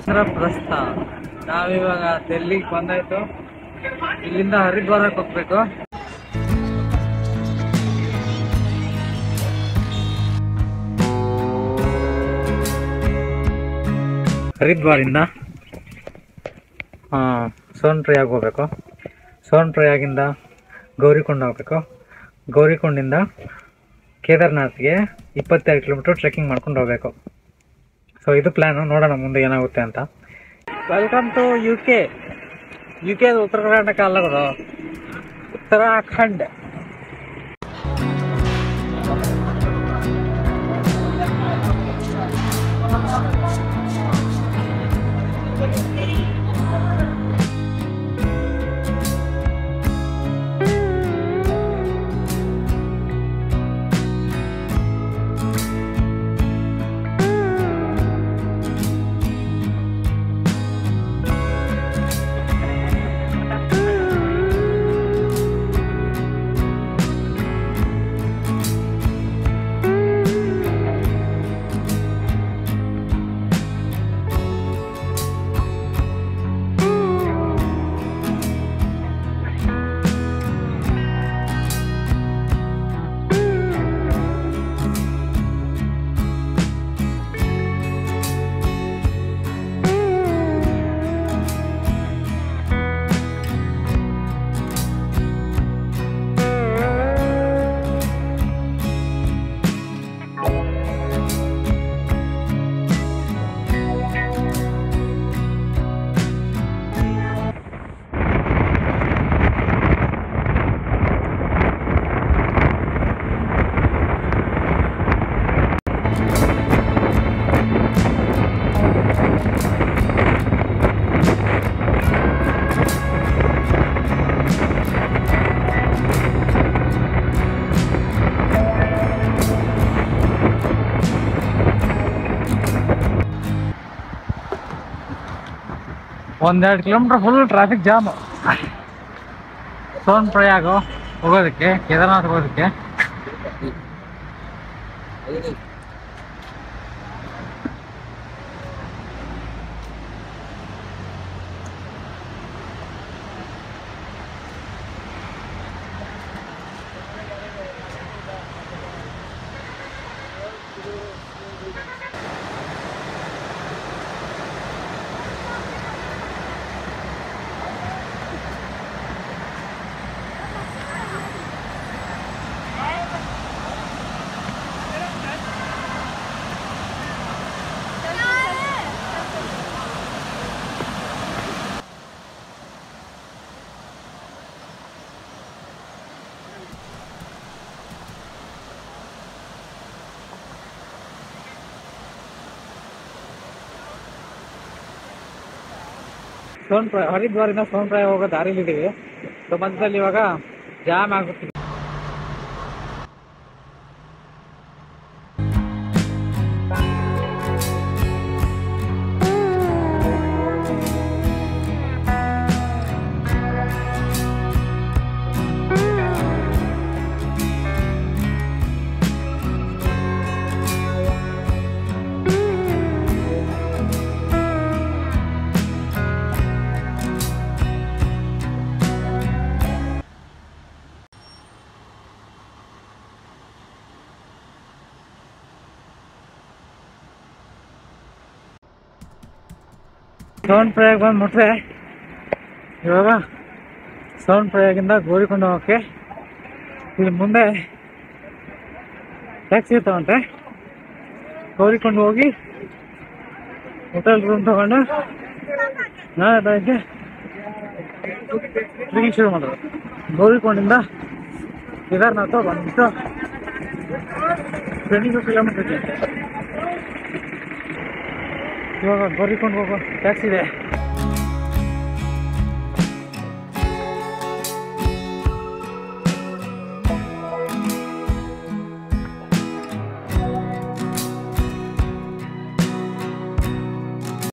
ಇಂದ್ರಪ್ರಸ್ಥ ನಾವಿವಾಗ ಡೆಲ್ಲಿಗೆ ಬಂದಾಯ್ತು ಇಲ್ಲಿಂದ ಹರಿದ್ವಾರಕ್ಕೆ ಹೋಗ್ಬೇಕು ಹರಿದ್ವಾರಿಂದ ಸೋನ್ ಪ್ರಯಾಗ್ ಹೋಗ್ಬೇಕು ಸೋನ್ ಪ್ರಯಾಗಿಂದ ಗೌರಿಕೊಂಡ ಹೋಗ್ಬೇಕು ಗೌರಿಕೊಂಡಿಂದ ಕೇದಾರ್ನಾಥ್ಗೆ ಇಪ್ಪತ್ತೆರಡು ಕಿಲೋಮೀಟರ್ ಟ್ರೆಕ್ಕಿಂಗ್ ಮಾಡ್ಕೊಂಡು ಹೋಗ್ಬೇಕು ಸೊ ಇದು ಪ್ಲ್ಯಾನು ನೋಡೋಣ ಮುಂದೆ ಏನಾಗುತ್ತೆ ಅಂತ welcome to U K U K Uttara Karnataka ಅಲ್ಲ ಗುರು ಉತ್ತರಾಖಂಡ್ ಒಂದೆರಡು kilometre full traffic jam Son Prayag ಹೋಗೋದಕ್ಕೆ ಕೇದಾರ್ನಾಥ್ ಹೋಗೋದಕ್ಕೆ ಸೋನ್ ಪ್ರ ಹರಿದ್ವಾರಿಂದ ಸೋನ್ ಪ್ರಯಾಗ ಹೋಗೋ ದಾರಿಲಿ ಇದೀವಿ ಸೊ ಮಧ್ಯದಲ್ಲಿ ಇವಾಗ ಜಾಮ್ ಆಗುತ್ತೆ ಸೋನ್ ಪ್ರಯಾಗ್ ಬಂದು ಮುಟ್ರೆ ಇವಾಗ ಸೋನ್ ಪ್ರಯಾಗಿಂದ ಗೋರಿಕೊಂಡ ಹೋಗಕ್ಕೆ ಇಲ್ಲಿ ಮುಂದೆ ಟ್ಯಾಕ್ಸಿ ಇರ್ತಾವಂತೆ ಗೋರಿಕೊಂಡು ಹೋಗಿ ಹೋಟೆಲ್ ರೂಮ್ ತಗೊಂಡು ನಾಳೆ ಬೆಳಗ್ಗೆ ಟ್ರೆಕಿಂಗ್ ಶುರು ಮಾಡೋದು ಗೋರಿಕೊಂಡಿಂದ ಕೇದಾರ್ನಾಥ ಬಂದ್ಬಿಟ್ಟು ಟ್ವೆಂಟಿ ಟು ಕಿಲೋಮೀಟರ್ ಇದೆ ಇವಾಗ ಗೋರಿಕೊಂಡು ಹೋಗೋ ಟ್ಯಾಕ್ಸಿ ಇದೆ